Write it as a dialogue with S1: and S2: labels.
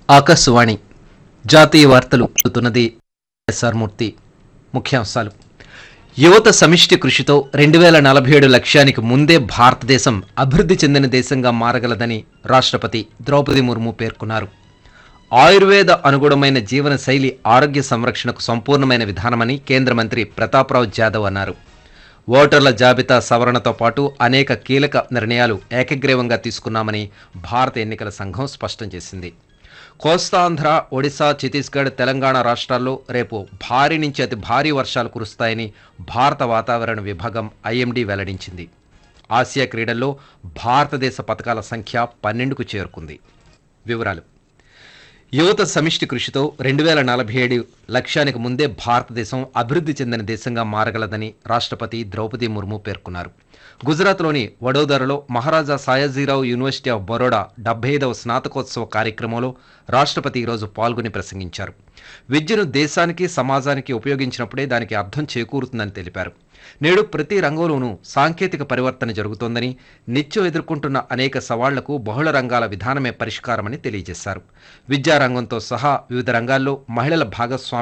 S1: ఆకాశవాణి జాతీయ వార్తలు చదువుతున్నది ఎస్ఆర్ మూర్తి ముఖ్యాంశాలు యువత సమిష్టి కృషితో రెండు వేల నలభై ఏడు లక్ష్యానికి ముందే భారతదేశం అభివృద్ధి చెందిన దేశంగా మారగలదని రాష్ట్రపతి ద్రౌపది ముర్ము పేర్కొన్నారు ఆయుర్వేద అనుగుణమైన జీవన శైలి ఆరోగ్య సంరక్షణకు సంపూర్ణమైన విధానమని కేంద్ర మంత్రి ప్రతాప్రావు జాదవ్ అన్నారు ఓటర్ల జాబితా సవరణతో పాటు అనేక కీలక నిర్ణయాలు ఏకగ్రీవంగా తీసుకున్నామని భారత ఎన్నికల సంఘం స్పష్టం చేసింది కోస్తాంధ్ర ఒడిశా ఛత్తీస్గఢ్ తెలంగాణ రాష్ట్రాల్లో రేపు భారీ నుంచి అతి భారీ వర్షాలు కురుస్తాయని భారత వాతావరణ విభాగం ఐఎండీ వెల్లడించింది ఆసియా క్రీడల్లో భారతదేశ పథకాల సంఖ్య పన్నెండుకు చేరుకుంది వివరాలు యువత సమిష్టి కృషితో రెండు వేల నలభై ఏడు లక్ష్యానికి ముందే భారతదేశం అభివృద్ధి చెందిన దేశంగా మారగలదని రాష్ట్రపతి ద్రౌపది ముర్ము పేర్కొన్నారు గుజరాత్లోని వడోదరలో మహారాజా సాయాజీరావు యూనివర్సిటీ ఆఫ్ బరోడా డెబ్బై ఐదవ స్నాతకోత్సవ కార్యక్రమంలో రాష్ట్రపతి ఈరోజు పాల్గొని ప్రసంగించారు విద్యను దేశానికి సమాజానికి ఉపయోగించినప్పుడే దానికి అర్థం చేకూరుతుందని తెలిపారు నేడు ప్రతి రంగంలోనూ సాంకేతిక పరివర్తన జరుగుతోందని నిత్యం ఎదుర్కొంటున్న అనేక సవాళ్లకు బహుళ రంగాల విధానమే పరిష్కారమని తెలియజేశారు విద్యారంగంతో సహా వివిధ రంగాల్లో మహిళల భాగస్వామ్యం